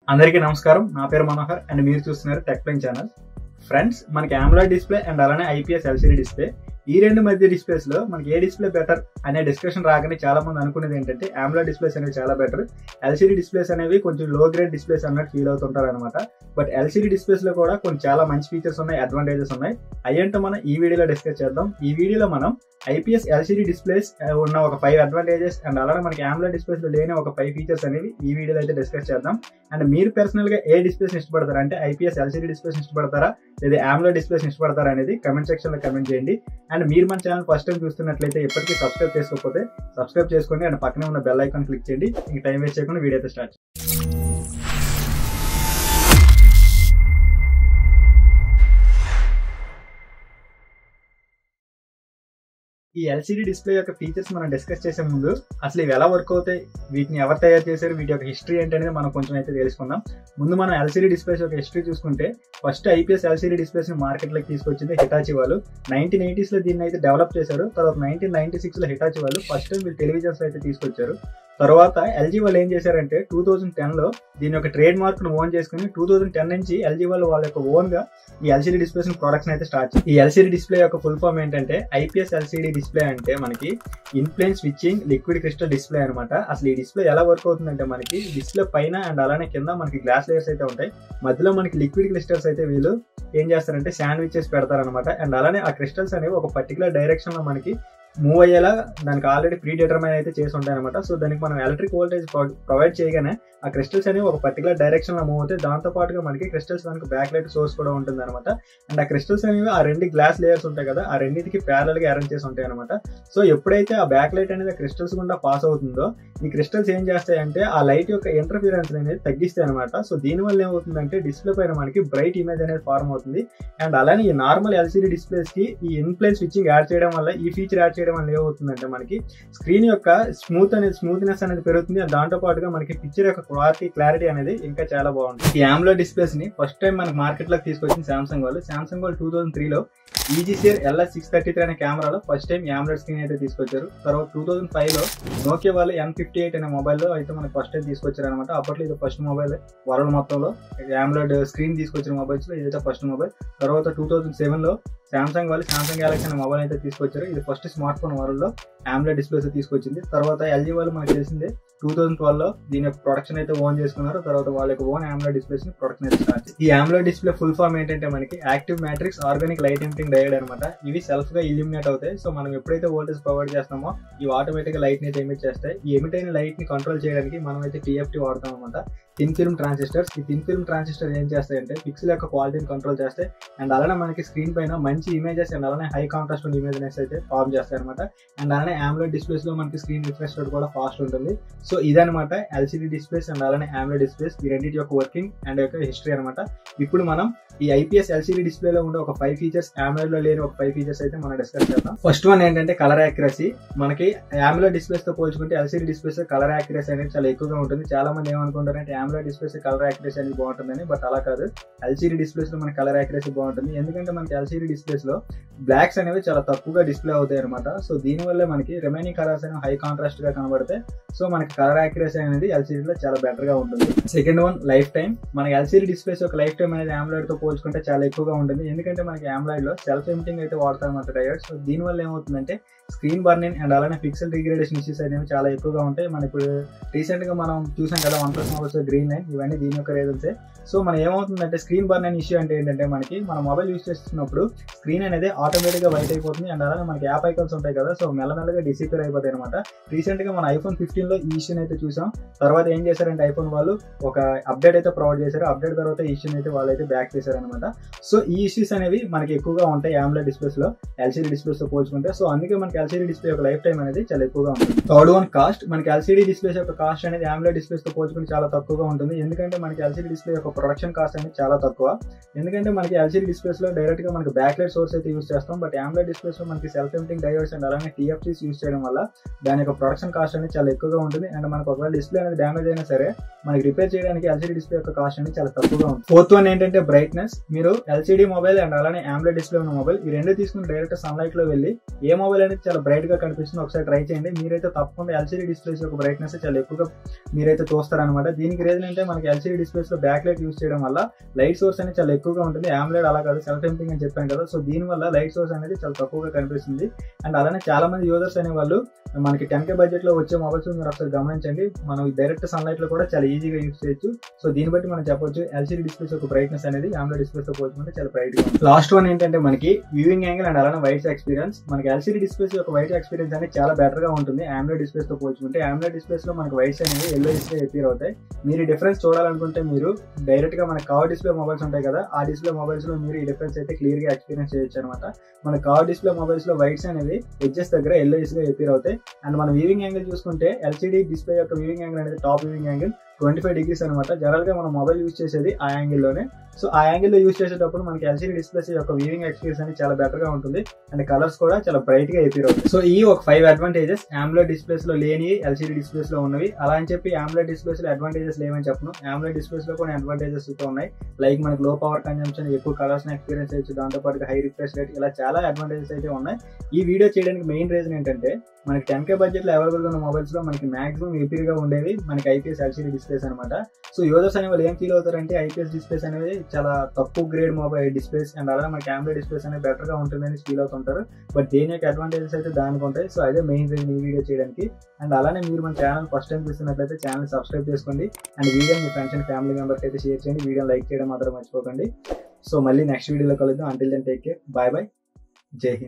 అందరికీ నమస్కారం నా పేరు మనోహర్ అండ్ మీరు చూస్తున్నారు టెక్ ప్లైన్ ఛానల్ ఫ్రెండ్స్ మనకి ఆమ్లాయిడ్ డిస్ప్లే అండ్ అలానే ఐపీఎస్ ఎల్సీడీ డిస్ప్లే ఈ రెండు మధ్య డిస్ప్లేస్ లో మనకి ఏ డిస్ప్లే బెటర్ అనే డిస్కషన్ రాగానే చాలా మంది అనుకునేది ఏంటంటే ఆమ్లాయిడ్ డిస్ప్లేస్ అనేవి చాలా బెటర్ ఎల్సీడీ డిస్ప్లేస్ అనేవి కొంచెం లో గ్రేడ్ డిస్ప్లేస్ అన్నట్టు ఫీల్ అవుతుంటారు అనమాట బట్ ఎల్సీడీ డిస్ప్లేస్ లో కూడా కొన్ని చాలా మంచి ఫీచర్స్ ఉన్నాయి అడ్వాంటేజెస్ ఉన్నాయి అయ్యంటే మనం ఈ వీడియోలో డిస్కస్ చేద్దాం ఈ వీడియోలో మనం ఐపీఎస్ ఎల్సీడీ డిస్ప్లేస్ ఉన్న ఒక ఫైవ్ అడ్వాంటేజెస్ అండ్ అలానే మనకి ఆమ్లాయిడ్ డిస్ప్లేస్ లో లేని ఒక ఫైవ్ ఫీచర్స్ అనేవి ఈ వీడియోలో అయితే డిస్కస్ చేద్దాం అండ్ మీరు పర్సనల్ గా ఏ డిస్ప్లేస్ ఇష్టపడతారా అంటే ఐపీఎస్ ఎల్సీడీ డిస్ప్లేస్ ఇష్టపడతారా లేదా ఆమ్లాయిడ్ డిస్ప్లేస్ ఇష్టపడతారా అనేది కమెంట్ సెక్షన్ లో కమెంట్ చేయండి అండ్ మీరు మన ఛానల్ ఫస్ట్ టైం చూస్తున్నట్లయితే ఇప్పటికీ సబ్స్క్రైబ్ చేసుకోకపోతే సబ్స్క్రైబ్ చేసుకోండి అండ్ పక్కనే ఉన్న బెల్ ఐకాన్ క్లిక్ చేయండి ఇంక టైం వేస్ట్ చేయకుండా వీడియో అయితే స్టార్ట్ ఈ ఎల్సీడీ డిస్ప్లే యొక్క ఫీచర్స్ మనం డిస్కస్ చేసే ముందు అసలు ఇవి ఎలా వర్క్ అవుతాయి వీటిని ఎవరు తయారు చేశారు వీటి యొక్క హిస్టరీ ఏంటనేది మనం కొంచెం అయితే తెలుసుకుందాం ముందు మనం ఎల్సీడీ డిస్ప్లేస్ యొక్క హిస్టరీ చూసుకుంటే ఫస్ట్ ఐపీఎస్ ఎల్సీడీ డిస్ప్లేస్ ని మార్కెట్ లోకి తీసుకొచ్చింది హిటాచి వాళ్ళు నైన్టీన్ ఎయిటీస్ లో దీన్ని అయితే డెవలప్ చేశారు తర్వాత నైన్టీన్ నైన్టీ సిక్స్ లో హిటాచి వాళ్ళు ఫస్ట్ టైం వీళ్ళు టెలివిజన్స్ అయితే తీసుకొచ్చారు తర్వాత ఎల్జీ వాళ్ళు ఏం చేశారంటే టూ థౌజండ్ టెన్ లో దీని యొక్క ట్రేడ్ మార్క్ ను ఓన్ చేసుకుని టూ థౌజండ్ టెన్ నుంచి ఎల్జీ వాళ్ళు వాళ్ళ యొక్క ఓన్ గా ఈ ఎల్సీడీ డిస్ప్లేస్ ప్రొడక్షన్ అయితే స్టార్ట్ చేసి ఈ ఎల్సీడీ డిస్ప్లే యొక్క ఫుల్ ఫామ్ ఏంటంటే ఐపీఎస్ ఎల్సీడీ డిస్ప్లే అంటే మనకి in plane switching liquid crystal display అనమాట అసలు ఈ డిస్ప్లే ఎలా వర్క్ అవుతుందంటే మనకి డిస్ప్లే పైన అండ్ అలానే కింద మనకి గ్లాస్ లేయర్స్ అయితే ఉంటాయి మధ్యలో మనకి లిక్విడ్ క్రిస్టల్స్ అయితే వీళ్ళు ఏం చేస్తారంటే శాండ్విచెస్ పెడతారనమాట అండ్ అలానే ఆ క్రిస్టల్స్ అనేవి ఒక పర్టికులర్ డైరెక్షన్ లో మనకి మూవ్ అయ్యేలా దానికి ఆల్రెడీ ప్రీ డిటర్మైన్ అయితే చేసి ఉంటాయి అనమాట సో దానికి మనం ఎలక్ట్రిక్ వోల్టేజ్ ప్రొవైడ్ చేయగానే ఆ క్రిస్టల్స్ అనేవి ఒక పర్టికులర్ డైరెక్షన్ లో మూవ్ అవుతాయి దాంతో పాటుగా మనకి క్రిస్టల్స్ మనకి బ్యాక్ లైట్ సోర్స్ కూడా ఉంటుంది అనమాట అండ్ ఆ క్రిస్టల్స్ అనేవి ఆ రెండు గ్లాస్ లేయర్స్ ఉంటాయి కదా ఆ రెండింటికి ప్యారల్ గా అరేంజ్ చేసి ఉంటాయి అనమాట సో ఎప్పుడైతే ఆ బ్యాక్ లైట్ అనేది క్రిస్టల్స్ గుండా పాస్ అవుతుందో ఈ క్రిస్టల్స్ ఏం చేస్తాయంటే ఆ లైట్ యొక్క ఇంటర్ఫిరెన్స్ అనేది తగ్గిస్తాయి అనమాట సో దీని వల్ల ఏమవుతుందంటే డిస్ప్లే పైన మనకి బ్రైట్ ఇమేజ్ అనేది ఫార్మ్ అవుతుంది అండ్ అలానే ఈ నార్మల్ ఎల్సీడీ డిస్ప్లేస్ కి ఈ ఇన్ప్లేన్ స్విచ్చింగ్ యాడ్ చేయడం వల్ల ఈ ఫీచర్ యాడ్ చేయడం వల్ల ఏమవుతుందంటే మనకి స్క్రీన్ యొక్క స్మూత్ అనేది స్మూత్నెస్ అనేది పెరుగుతుంది దాంతో పాటుగా మనకి పిక్చర్ యొక్క క్వాలిటీ క్లారిటీ అనేది ఇంకా చాలా బాగుంటుంది ఈ ఆమ్లో డిస్ప్లేస్ ని ఫస్ట్ టైం మనకి మార్కెట్ లోకి తీసుకొచ్చింది సామ్సంగ్ వాళ్ళు సామ్సంగ్ వాళ్ళు టూ థౌసండ్ త్రీలో EGCR LS six thirty three అనే కెమెరాలో ఫస్ట్ టైం ఆమ్లెట్ స్క్రీన్ అయితే తీసుకొచ్చారు తర్వాత టూ థౌసండ్ ఫైవ్ లో నోకియా వాళ్ళు ఎన్ ఫిఫ్టీ ఎయిట్ అనే మొబైల్లో అయితే మనకి ఫస్ట్ టైం తీసుకొచ్చారు అనమాట అప్పట్లో ఇది ఫస్ట్ మొబైల్ వరల్డ్ మొత్తంలో ఆమ్లెట్ స్క్రీన్ తీసుకొచ్చిన మొబైల్స్ లో ఇదైతే ఫస్ట్ మొబైల్ తర్వాత టూ థౌసండ్ సెవెన్ లో సామ్సంగ్ వాళ్ళు సామ్సంగ్ గ్యాలక్సీ అనే మొబైల్ అయితే తీసుకొచ్చారు ఇది ఫస్ట్ స్మార్ట్ ఫోన్ వరల్డ్ లో ఆమ్లెట్ డిస్ప్లేస్ తీసుకొచ్చింది తర్వాత ఎల్జీ వాళ్ళు మనకి తెలిసిందే టూ థౌసండ్ ట్వెల్వ్ లో దీని యొక్క ప్రొడక్షన్ అయితే ఓన్ చేసుకున్నారు తర్వాత వాళ్ళ యొక్క ఓన్ ఆమ్లెట్ డిస్ప్లేస్ ని ప్రొడక్షన్ అయితే స్టార్ట్ ఈ ఆమ్లెట్ డిస్ప్లే ఫుల్ ఫామ్ ఏంటంటే మనకి active matrix organic light emitting diode అనమాట ఇవి సెల్ఫ్ గా ఇల్యూమినేట్ అవుతాయి సో మనం ఎప్పుడైతే వోల్టేజ్ ప్రొవైడ్ చేస్తామో ఇవి ఆటోమేటిక్ గా లైట్ ని అయితే ఎమిట్ చేస్తాయి ఈ ఎమిట్ అయిన లైట్ ని కంట్రోల్ చేయడానికి మనం అయితే టీఎఫ్టీ వాడతాం అనమాట థిన్ ఫిల్మ్ ట్రాన్సిస్టర్స్ ఈ థిన్ ఫిల్మ్ ట్రాన్సిస్టర్ ఏం చేస్తాయంటే పిక్సెల్ యొక్క క్వాలిటీని కంట్రోల్ చేస్తాయి అండ్ అలానే మనకి స్క్రీన్ పైన మంచి ఇమేజెస్ అండ్ అలానే హై కాంట్రాస్ట్ ఉన్న ఇమేజెస్ అయితే ఫార్మ్ చేస్తాయి అనమాట అండ్ అలానే ఆమ్లెట్ డిస్ప్లేస్ లో మనకి స్క్రీన్ రిఫ్రెష్ రేట్ కూడా ఫాస్ట్ ఉంటుంది సో ఇదనమాట ఎల్సీడీ డిస్ప్లేస్ అండ్ అలానే ఆమ్లెట్ డిస్ప్లేస్ ఈ రెండింటి యొక్క వర్కింగ్ అండ్ యొక్క హిస్టరీ అనమాట ఇప్పుడు మనం ఈ ఐపీఎస్ ఎల్సీడీ డిస్ప్లే లో ఉండే ఒక ఫైవ్ ఫీచర్స్ ఆమ్లెట్ లో లేని ఒక ఫైవ్ ఫీచర్స్ అయితే మనం డిస్కస్ చేద్దాం ఫస్ట్ వన్ ఏంటంటే కలర్ యాక్యురసీ మనకి ఆమ్లెట్ డిస్ప్లేస్ తో పోల్చుకుంటే ఎల్సీడీ డిస్ప్లేస్ కలర్ యాక్యురసీ అనేది చాలా ఎక్కువగా ఉంటుంది చాలా మంది ఏమనుకుంటారంటే ఆమ్లెట్ డిస్ప్లేస్ కలర్ యాక్యురసీ అనేది బాగుంటుందని బట్ అలా కాదు ఎల్సీడీ డిస్ప్లేస్ లో మనకి కలర్ యాక్యురసీ బాగుంటుంది ఎందుకంటే మనకి ఎల్సీడీ డిస్ప్లేస్ లో బ్లాక్స్ అనేవి చాలా తక్కువగా డిస్ప్లే అవుతాయి అనమాట సో దీని వల్ల మనకి రిమైనింగ్ కలర్స్ అనేవి హై కాంట్రాస్ట్ గా కనబడతాయి సో మనకి కలర్ యాక్యురసీ అనేది ఎల్సీడీ లో చాలా బెటర్ గా ఉంటుంది సెకండ్ వన్ లైఫ్ టైం మనకి ఎల్సీడీ డిస్ప్లేస్ యొక్క లైఫ్ టైం అనేది ఆమ్లాయిడ్ తో పోల్చుకుంటే చాలా ఎక్కువగా ఉంటుంది ఎందుకంటే మనకి ఆమ్లాయిడ్ లో సెల్ఫ్ ఎమిటింగ్ అయితే వాడతాం అనమాట డయోడ్ సో దీని వల్ల ఏమవుతుందంటే స్క్రీన్ బర్నింగ్ అండ్ అలానే పిక్సెల్ డిగ్రేడేషన్ ఇష్యూస్ అనేవి చాలా ఎక్కువగా ఉంటాయి మన ఇప్పుడు రీసెంట్ గా మనం చూసాం కదా OnePlus mobiles green line ఇవన్నీ దీని యొక్క రీజన్సే సో మనం ఏమవుతుందంటే స్క్రీన్ బర్న్ అనే ఇష్యూ అంటే ఏంటంటే మనకి మన మొబైల్ యూస్ చేస్తున్నప్పుడు స్క్రీన్ అనేది ఆటోమేటిక్ గా వైట్ అయిపోతుంది అండ్ అలానే మనకి యాప్ ఐకాన్స్ ఉంటాయి కదా సో మెల్లమెల్లగా డిసిపేర్ అయిపోతాయి అనమాట రీసెంట్ గా మన ఐఫోన్ ఫిఫ్టీన్ లో ఈ ఇష్యూని అయితే చూసాం తర్వాత ఏం చేశారంటే ఐఫోన్ వాళ్ళు ఒక అప్డేట్ అయితే ప్రొవైడ్ చేశారు అప్డేట్ తర్వాత ఈ ఇష్యూని అయితే వాళ్ళు అయితే బ్యాక్ చేశారు అనమాట సో ఈ ఇష్యూస్ అనేవి మనకి ఎక్కువగా ఉంటాయి ఆమ్లెట్ డిస్ప్లేస్ లో ఎల్సీడీ డిస్ప్లేస్ తో పోల్చుకుంటే సో అందుకే మనకి ఎల్సీడీ డిస్ప్లే యొక్క లైఫ్ టైం అనేది చాలా ఎక్కువగా ఉంటుంది థర్డ్ వన్ కాస్ట్ మనకి ఎల్సీడీ డిస్ప్లేస్ యొక్క కాస్ట్ అనేది ఆమ్లెట్ డిస్ప్లేస్ తో పోల్చుకుంటే చాలా తక్కువగా ఉంటుంది ఎందుకంటే మనకి ఎల్సీడీ డిస్ప్లే యొక్క ప్రొడక్షన్ కాస్ట్ అనేది చాలా తక్కువ ఎందుకంటే మనకి ఎల్సీడీ డిస్ప్లేస్ లో డైరెక్ట్ గా మనకి బ్యాక్ లైట్ సోర్స్ అయితే యూస్ చేస్తాం బట్ ఆమ్లెట్ డిస్ప్లేస్ లో మనకి సెల్ఫ్ ఎమిటింగ్ డయోడ్స్ అండ్ అలానే టీఎఫ్టీస్ యూస్ చేయడం వల్ల దాని యొక్క ప్రొడక్షన్ కాస్ట్ అనేది చాలా ఎక్కువగా ఉంటుంది అండ్ మనకు ఒకవేళ డిస్ప్లే అనేది డ్యామేజ్ అయినా సరే మనకి రిపేర్ చేయడానికి ఎల్సీడీ డిస్ప్లే యొక్క కాస్ట్ అనేది చాలా తక్కువగా ఉంటుంది ఫోర్త్ వన్ ఏంటంటే బ్రైట్నెస్ మీరు ఎల్సీడీ మొబైల్ అండ్ అలానే ఆమ్లెట్ డిస్ప్లే ఉన్న మొబైల్ ఈ రెండు తీసుకుని డైరెక్ట్ సన్లైట్ లో వెళ్ళి ఏ మొబైల్ అనేది చాలా బ్రైట్ గా కనిపిస్తుంది ఒకసారి ట్రై చేయండి మీరైతే తప్పకుండా ఎల్సీడీ డిస్ప్లేస్ యొక్క బ్రైట్నెస్ చాలా ఎక్కువగా మీరైతే చూస్తారనమాట దీనికి రీజన్ అంటే మనకి ఎల్సీడీ డిస్ప్లేస్ లో బ్యాక్ లైట్ యూస్ చేయడం వల్ల లైట్ సోర్స్ అనేది చాలా ఎక్కువగా ఉంటుంది ఆమ్లైడ్ అలా కాదు సెల్ఫ్ ఎంపింగ్ అని చెప్పాను కదా సో దీని వల్ల లైట్ సోర్స్ అనేది చాలా తక్కువగా కనిపిస్తుంది అండ్ అలానే చాలా మంది యూజర్స్ అనే వాళ్ళు మనకి టెన్ కే బడ్జెట్ లో వచ్చే మొబైల్స్ మీరు ఒకసారి గమనించండి మనం డైరెక్ట్ సన్లైట్ లో కూడా చాలా ఈజీగా యూస్ చేయొచ్చు సో దీన్ని బట్టి మనం చెప్పొచ్చు ఎల్సీడీ డిస్ప్లేస్ యొక్క బ్రైట్నెస్ అనేది ఆమ్లైడ్ డిస్ప్లేస్ తో పోల్చుకుంటే చాలా బ్రైట్ గా లాస్ట్ వన్ ఏంటంటే మనకి వ్యూవింగ్ యాంగిల్ అండ్ అలానే వైట్ ఎక్స్పీరియన్స్ మనకి ఎల్సీడీ డిస్ప్లేస్ యొక్క వైట్ ఎక్స్పీరియన్స్ అనేది చాలా బెటర్ గా ఉంటుంది ఆమ్లైడ్ డిస్ప్లేస్ తో పోల్చుకుంటే ఆమ్లైడ్ డిస్ప్లేస్ లో మనకి వైట్స్ అనేవి ఎల్లో డిస్ప్లే అపీర్ అవుతాయి మీరు ఈ డిఫరెన్స్ చూడాలనుకుంటే మీరు డైరెక్ట్ గా మన కవర్ డిస్ప్లే మొబైల్స్ ఉంటాయి కదా ఆ డిస్ప్లే మొబైల్స్ లో మీరు ఈ డిఫరెన్స్ అయితే క్లియర్ గా ఎక్స్పీరియన్స్ చేయొచ్చు అనమాట మన కవర్ డిస్ప్లే మొబైల్స్ లో వైట్స్ అనేవి ఎడ్జెస్ దగ్గర ఎల్లో గా అపీర్ అవుతాయి అండ్ మన వ్యూవింగ్ యాంగిల్ చూసుకుంటే ఎల్సీడీ డిస్ప్లే యొక్క వ్యూవింగ్ యాంగిల్ అనేది top viewing angle twenty five degrees అనమాట జనరల్ గా మనం మొబైల్ యూస్ చేసేది ఆ యాంగిల్ లోనే సో ఆ యాంగిల్ లో యూస్ చేసేటప్పుడు మనకి ఎల్సీడీ డిస్ప్లేస్ యొక్క వ్యూవింగ్ ఎక్స్పీరియన్స్ అనేది చాలా బెటర్ గా ఉంటుంది అండ్ కలర్స్ కూడా చాలా బ్రైట్ గా ఎపీర్ అవుతాయి సో ఈ ఒక ఫైవ్ అడ్వాంటేజెస్ ఆమ్లెట్ డిస్ప్లేస్ లో లేని ఎల్సీడీ డిస్ప్లేస్ లో ఉన్నవి అలా అని చెప్పి ఆమ్లెట్ డిస్ప్లేస్ లో అడ్వాంటేజెస్ లేవని చెప్పను ఆమ్లెట్ డిస్ప్లేస్ లో కొన్ని అడ్వాంటేజెస్ అయితే ఉన్నాయి లైక్ మనకి లో పవర్ కన్జంప్షన్ ఎక్కువ కలర్స్ ఎక్స్పీరియన్స్ చేయొచ్చు దాంతో పాటు హై రిఫ్రెష్ రేట్ ఇలా చాలా అడ్వాంటేజెస్ అయితే ఉన్నాయి ఈ వీడియో చేయడానికి మెయిన్ రీజన్ ఏంటంటే మనకి టెన్ కే బడ్జెట్ లో అవైలబుల్ ఉన్న మొబైల్స్ లో మనకి మాక్సిమం ఏపీర్ గా ఉండేవి మనకి ఐపీఎస్ ఎల్సీడీ డిస్ప్లేస్ అనమాట సో యూజర్స్ అనే వాళ్ళు ఏం ఫీల్ అవుతారంటే ఐపీఎస్ డిస్ప్లేస్ అనేవి చాలా తక్కువ గ్రేడ్ మొబైల్ డిస్ప్లేస్ అండ్ అలాగే మన కెమెరా డిస్ప్లేస్ అనేవి బెటర్ గా ఉంటుందని ఫీల్ అవుతుంటారు బట్ దేని యొక్క అడ్వాంటేజెస్ అయితే దానికి ఉంటాయి సో అదే మెయిన్ రీజన్ ఈ వీడియో చేయడానికి అండ్ అలానే మీరు మన ఛానల్ ఫస్ట్ టైం చూస్తున్నట్లయితే ఛానల్ సబ్స్క్రైబ్ చేసుకోండి అండ్ వీడియో మీ ఫ్రెండ్స్ అండ్ ఫ్యామిలీ మెంబర్స్ అయితే షేర్ చేయండి వీడియో లైక్ చేయడం మాత్రం మర్చిపోకండి సో మళ్ళీ నెక్స్ట్ వీడియోలో కలుద్దాం until then take care bye bye జై హింద్